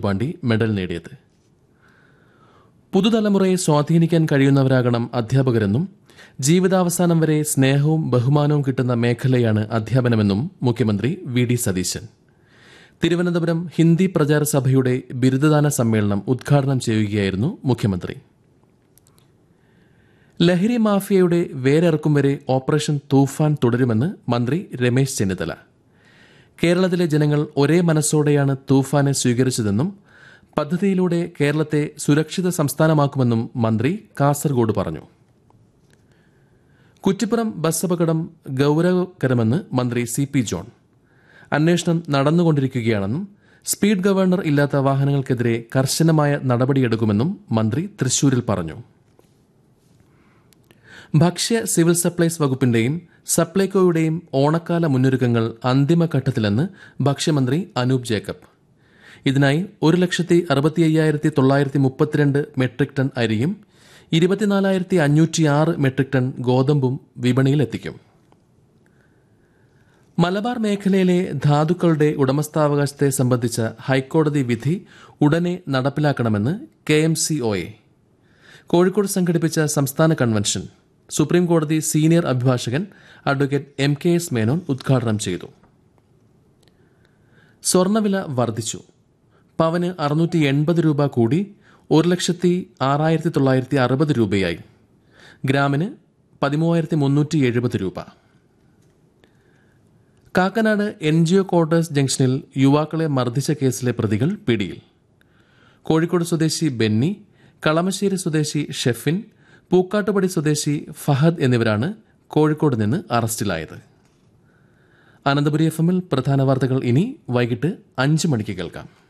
Pandi medal നേടിയത് പുതുതലമുറയെ സ്വാധീനിക്കാൻ കഴിയുന്നവരാകണം അധ്യാപകരെന്നും ജീവിതാവസാനം വരെ സ്നേഹവും ബഹുമാനവും കിട്ടുന്ന മേഖലയാണ് അധ്യാപനമെന്നും മുഖ്യമന്ത്രി വി ഡി സതീശൻ തിരുവനന്തപുരം ഹിന്ദി പ്രചാര സഭയുടെ ബിരുദദാന സമ്മേളനം ഉദ്ഘാടനം ചെയ്യുകയായിരുന്നു മുഖ്യമന്ത്രി ലഹരി മാഫിയയുടെ വേരറക്കും വരെ ഓപ്പറേഷൻ തൂഫാൻ തുടരുമെന്ന് മന്ത്രി രമേശ് ചെന്നിത്തല കേരളത്തിലെ ജനങ്ങൾ ഒരേ മനസ്സോടെയാണ് തൂഫാനെ സ്വീകരിച്ചതെന്നും പദ്ധതിയിലൂടെ കേരളത്തെ സുരക്ഷിത സംസ്ഥാനമാക്കുമെന്നും മന്ത്രി കാസർഗോഡ് പറഞ്ഞു കുറ്റിപ്പുറം ബസ് അപകടം ഗൌരവകരമെന്ന് മന്ത്രി സി പി ജോൺ അന്വേഷണം നടന്നുകൊണ്ടിരിക്കുകയാണെന്നും സ്പീഡ് ഗവർണർ ഇല്ലാത്ത വാഹനങ്ങൾക്കെതിരെ കർശനമായ നടപടിയെടുക്കുമെന്നും മന്ത്രി തൃശൂരിൽ പറഞ്ഞു ഭക്ഷ്യ സിവിൽ സപ്ലൈസ് വകുപ്പിന്റെയും സപ്ലൈകോയുടെയും ഓണക്കാല മുന്നൊരുക്കങ്ങൾ അന്തിമഘട്ടത്തിലെന്ന് ഭക്ഷ്യമന്ത്രി അനൂപ് ജേക്കബ് ഇതിനായി ഒരു ലക്ഷത്തി അറുപത്തി അയ്യായിരത്തി തൊള്ളായിരത്തി മുപ്പത്തിരണ്ട് മെട്രിക് ടൺ അരിയും ഇരുപത്തിനാലായിരത്തി അഞ്ഞൂറ്റിയാറ് മെട്രിക് ടൺ ഗോതമ്പും വിപണിയിലെത്തിക്കും മലബാർ മേഖലയിലെ ധാതുക്കളുടെ ഉടമസ്ഥാവകാശത്തെ സംബന്ധിച്ച ഹൈക്കോടതി വിധി ഉടനെ നടപ്പിലാക്കണമെന്ന് K M C O A Kozhikode സംഘടിപ്പിച്ച സംസ്ഥാന കൺവെൻഷൻ സുപ്രീം കോടതി സീനിയർ അഭിഭാഷകൻ advocate M K S Menon ഉദ്ഘാടനം ചെയ്തു സ്വർണ്ണവില വർദ്ധിച്ചു പവന് അറുന്നൂറ്റി എൺപത് രൂപ കൂടി ഒരു ലക്ഷത്തി ആറായിരത്തി തൊള്ളായിരത്തി അറുപത് രൂപയായി ഗ്രാമിന് പതിമൂവായിരത്തി മുന്നൂറ്റി എഴുപത് രൂപ Kakkanad N G O quarters ജംഗ്ഷനിൽ യുവാക്കളെ മർദ്ദിച്ച കേസിലെ പ്രതികൾ പിടിയിൽ കോഴിക്കോട് സ്വദേശി ബെന്നി കളമശ്ശേരി സ്വദേശി ഷെഫിൻ പൂക്കാട്ടുപടി സ്വദേശി ഫഹദ് എന്നിവരാണ് കോഴിക്കോട് നിന്ന് അറസ്റ്റിലായത് അനന്തപുരി എഫ് എമ്മിൽ പ്രധാന വാർത്തകൾ ഇനി വൈകിട്ട് അഞ്ച് മണിക്ക് കേൾക്കാം